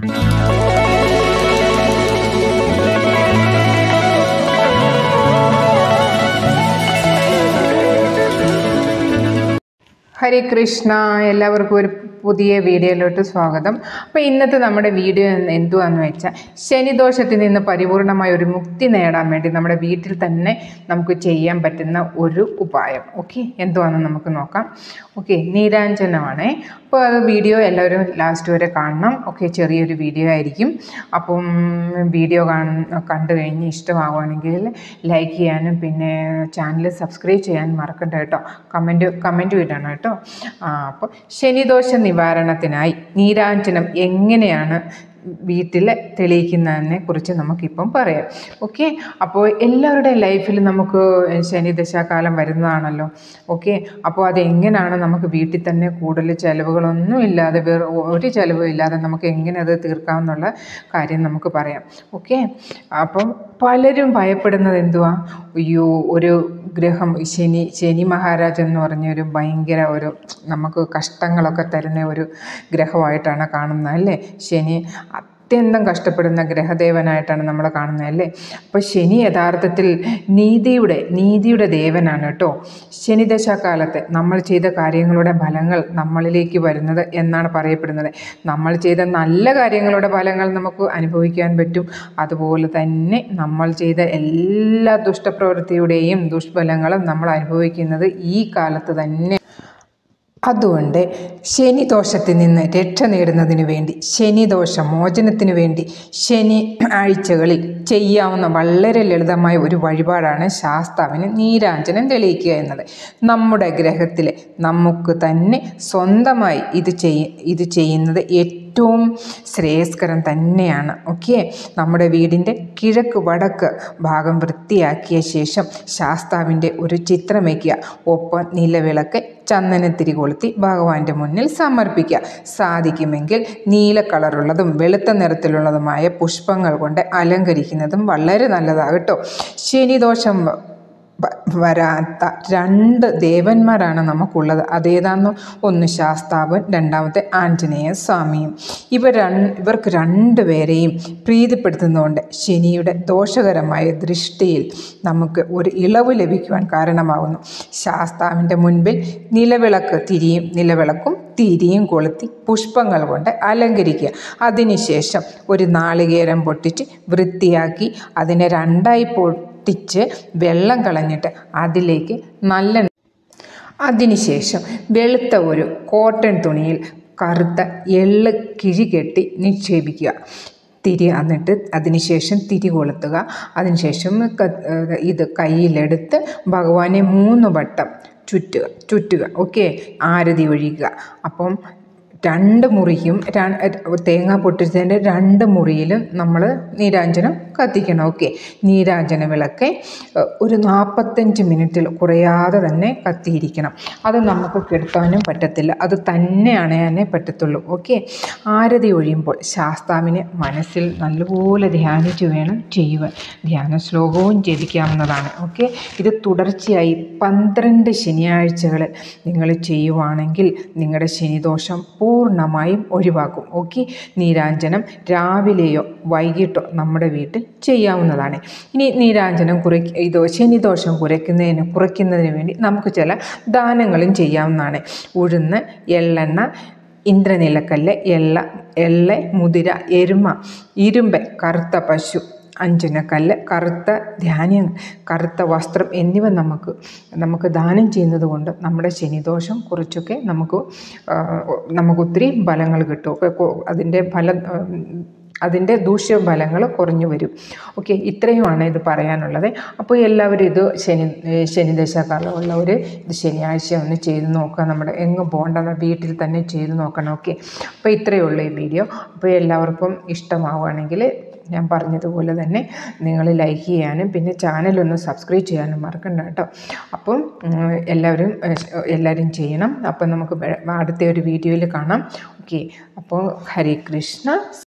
ഹരേ കൃഷ്ണ എല്ലാവർക്കും ഒരു പുതിയ വീഡിയോയിലോട്ട് സ്വാഗതം അപ്പോൾ ഇന്നത്തെ നമ്മുടെ വീഡിയോ എന്തുവാന്ന് വെച്ചാൽ ശനിദോഷത്തിൽ നിന്ന് പരിപൂർണമായ ഒരു മുക്തി നേടാൻ വേണ്ടി നമ്മുടെ വീട്ടിൽ തന്നെ നമുക്ക് ചെയ്യാൻ പറ്റുന്ന ഒരു ഉപായം ഓക്കെ എന്തുവാണെന്ന് നമുക്ക് നോക്കാം ഓക്കെ നീരാഞ്ജനമാണേ അപ്പോൾ അത് വീഡിയോ എല്ലാവരും ലാസ്റ്റ് വരെ കാണണം ഓക്കെ ചെറിയൊരു വീഡിയോ ആയിരിക്കും അപ്പം വീഡിയോ കാണ കണ്ടു കഴിഞ്ഞ് ഇഷ്ടമാവുകയാണെങ്കിൽ ലൈക്ക് ചെയ്യാനും പിന്നെ ചാനൽ സബ്സ്ക്രൈബ് ചെയ്യാനും മറക്കണ്ട കേട്ടോ കമൻറ്റ് കമൻറ്റ് ഇടണം കേട്ടോ ആ അപ്പോൾ ശനിദോഷ നിവാരണത്തിനായി നീരാഞ്ജനം എങ്ങനെയാണ് വീട്ടിൽ തെളിയിക്കുന്നതിനെ കുറിച്ച് നമുക്കിപ്പം പറയാം ഓക്കെ അപ്പോൾ എല്ലാവരുടെയും ലൈഫിൽ നമുക്ക് ശനിദശാകാലം വരുന്നതാണല്ലോ ഓക്കെ അപ്പോൾ അത് എങ്ങനെയാണ് നമുക്ക് വീട്ടിൽ തന്നെ കൂടുതൽ ചിലവുകളൊന്നും ഇല്ലാതെ വേറെ ഒരു ചിലവും ഇല്ലാതെ നമുക്ക് എങ്ങനെ അത് തീർക്കാമെന്നുള്ള കാര്യം നമുക്ക് പറയാം ഓക്കെ അപ്പം പലരും ഭയപ്പെടുന്നത് എന്തുവാ അയ്യോ ഒരു ഗ്രഹം ശനി ശനി മഹാരാജ് എന്ന് പറഞ്ഞ ഒരു ഭയങ്കര ഒരു നമുക്ക് കഷ്ടങ്ങളൊക്കെ തരുന്ന ഒരു ഗ്രഹമായിട്ടാണ് കാണുന്നത് അല്ലേ ശനി അത്യന്തം കഷ്ടപ്പെടുന്ന ഗ്രഹദേവനായിട്ടാണ് നമ്മൾ കാണുന്നത് അല്ലേ അപ്പോൾ ശനി യഥാർത്ഥത്തിൽ നീതിയുടെ നീതിയുടെ ദേവനാണ് കേട്ടോ ശനിദശാകാലത്ത് നമ്മൾ ചെയ്ത കാര്യങ്ങളുടെ ഫലങ്ങൾ നമ്മളിലേക്ക് വരുന്നത് എന്നാണ് പറയപ്പെടുന്നത് നമ്മൾ ചെയ്ത നല്ല കാര്യങ്ങളുടെ ഫലങ്ങൾ നമുക്ക് അനുഭവിക്കാൻ പറ്റും അതുപോലെ തന്നെ നമ്മൾ ചെയ്ത എല്ലാ ദുഷ്ടപ്രവൃത്തിയുടെയും ദുഷ്ഫലങ്ങളും നമ്മൾ അനുഭവിക്കുന്നത് ഈ കാലത്ത് തന്നെ അതുകൊണ്ട് ശനിദോഷത്തിൽ നിന്ന് രക്ഷ നേടുന്നതിന് വേണ്ടി ശനിദോഷ മോചനത്തിന് വേണ്ടി ശനി ആഴ്ചകളിൽ ചെയ്യാവുന്ന വളരെ ലളിതമായ ഒരു വഴിപാടാണ് ശാസ്താവിന് നീരാഞ്ജനം തെളിയിക്കുക എന്നത് നമ്മുടെ ഗ്രഹത്തിൽ നമുക്ക് തന്നെ സ്വന്തമായി ഇത് ചെയ്യ ഇത് ചെയ്യുന്നത് ഏറ്റവും ശ്രേയസ്കരം തന്നെയാണ് ഓക്കെ നമ്മുടെ വീടിൻ്റെ കിഴക്ക് വടക്ക് ഭാഗം വൃത്തിയാക്കിയ ശേഷം ശാസ്താവിൻ്റെ ഒരു ചിത്രം വയ്ക്കുക ഒപ്പം നിലവിളക്ക് ചന്ദനത്തിരി കൊളുത്തി ഭഗവാന്റെ മുന്നിൽ സമർപ്പിക്കുക സാധിക്കുമെങ്കിൽ നീല കളറുള്ളതും വെളുത്ത നിറത്തിലുള്ളതുമായ പുഷ്പങ്ങൾ കൊണ്ട് അലങ്കരിക്കുന്നതും വളരെ നല്ലതാണ് കേട്ടോ ശനിദോഷം വരാത്ത രണ്ട് ദേവന്മാരാണ് നമുക്കുള്ളത് അതേതാണെന്ന് ഒന്ന് ശാസ്താവൻ രണ്ടാമത്തെ ആഞ്ജനേയ സ്വാമിയും ഇവർ രണ്ട് ഇവർക്ക് രണ്ടുപേരെയും പ്രീതിപ്പെടുത്തുന്നതുകൊണ്ട് ശനിയുടെ ദോഷകരമായ ദൃഷ്ടിയിൽ നമുക്ക് ഒരു ഇളവ് ലഭിക്കുവാൻ കാരണമാകുന്നു ശാസ്താവിൻ്റെ മുൻപിൽ നിലവിളക്ക് തിരിയും നിലവിളക്കും തിരിയും കൊളുത്തി പുഷ്പങ്ങൾ കൊണ്ട് അലങ്കരിക്കുക അതിനുശേഷം ഒരു നാളികേരം പൊട്ടിച്ച് വൃത്തിയാക്കി അതിനെ രണ്ടായി പൊട്ടിച്ച് വെള്ളം കളഞ്ഞിട്ട് അതിലേക്ക് നല്ല അതിനുശേഷം വെളുത്ത ഒരു കോട്ടൺ തുണിയിൽ കറുത്ത എള്ള് കിഴി കെട്ടി നിക്ഷേപിക്കുക തിരി എന്നിട്ട് അതിനുശേഷം തിരി കൊളുത്തുക അതിനുശേഷം ഇത് കയ്യിലെടുത്ത് ഭഗവാനെ മൂന്ന് വട്ടം ചുറ്റുക ചുറ്റുക ഓക്കെ ആരതി ഒഴിക്കുക അപ്പം രണ്ട് മുറിയും തേങ്ങ പൊട്ടിച്ചതിൻ്റെ രണ്ട് മുറിയിലും നമ്മൾ നീരാഞ്ജനം കത്തിക്കണം ഓക്കെ നീരാഞ്ജന വിളക്ക് ഒരു നാൽപ്പത്തഞ്ച് മിനിറ്റിൽ കുറയാതെ തന്നെ കത്തിയിരിക്കണം അത് നമുക്ക് കെടുത്താനും പറ്റത്തില്ല അത് തന്നെ അണയാനേ പറ്റത്തുള്ളൂ ഓക്കെ ആരതി ഒഴിയുമ്പോൾ ശാസ്താവിനെ മനസ്സിൽ നല്ലപോലെ ധ്യാനിച്ച് വേണം ചെയ്യുവാൻ ധ്യാന ശ്ലോകവും ജപിക്കാവുന്നതാണ് ഓക്കെ ഇത് തുടർച്ചയായി പന്ത്രണ്ട് ശനിയാഴ്ചകളിൽ നിങ്ങൾ ചെയ്യുവാണെങ്കിൽ നിങ്ങളുടെ ശനിദോഷം പൂർണ്ണമായും ഒഴിവാക്കും ഓക്കെ നീരാഞ്ജനം രാവിലെയോ വൈകിട്ടോ നമ്മുടെ വീട്ടിൽ ചെയ്യാവുന്നതാണ് ഇനി നീരാഞ്ജനം കുറ ഇതോ ശനിദോഷം കുറയ്ക്കുന്നതിന് കുറയ്ക്കുന്നതിന് വേണ്ടി നമുക്ക് ചില ദാനങ്ങളും ചെയ്യാവുന്നതാണ് ഉഴുന്ന് എള്ളെണ്ണ ഇന്ദ്രനിലക്കല്ല് എള്ള എള്ള മുതിര എരുമ ഇരുമ്പ് കറുത്ത പശു അഞ്ജനക്കല്ല് കറുത്ത ധാന്യം കറുത്ത വസ്ത്രം എന്നിവ നമുക്ക് നമുക്ക് ദാനം ചെയ്യുന്നത് കൊണ്ട് നമ്മുടെ ശനിദോഷം കുറച്ചൊക്കെ നമുക്ക് നമുക്ക് ഒത്തിരി ഫലങ്ങൾ കിട്ടും അതിൻ്റെ ഫലം അതിൻ്റെ ദൂഷ്യഫലങ്ങൾ കുറഞ്ഞു വരും ഓക്കെ ഇത്രയുമാണ് ഇത് പറയാനുള്ളത് അപ്പോൾ എല്ലാവരും ഇത് ശനി ശനിദശാകാലമുള്ളവർ ഇത് ശനിയാഴ്ച ഒന്ന് ചെയ്ത് നോക്കുക നമ്മുടെ എങ്ങും പോകണ്ട വീട്ടിൽ തന്നെ ചെയ്ത് നോക്കണം ഓക്കെ അപ്പോൾ ഇത്രയേ ഉള്ളൂ ഈ വീഡിയോ അപ്പോൾ എല്ലാവർക്കും ഇഷ്ടമാവുകയാണെങ്കിൽ ഞാൻ പറഞ്ഞതുപോലെ തന്നെ നിങ്ങൾ ലൈക്ക് ചെയ്യാനും പിന്നെ ചാനലൊന്ന് സബ്സ്ക്രൈബ് ചെയ്യാനും മറക്കണ്ട കേട്ടോ അപ്പം എല്ലാവരും എല്ലാവരും ചെയ്യണം അപ്പം നമുക്ക് അടുത്ത ഒരു വീഡിയോയിൽ കാണാം ഓക്കെ അപ്പോൾ ഹരേ കൃഷ്ണ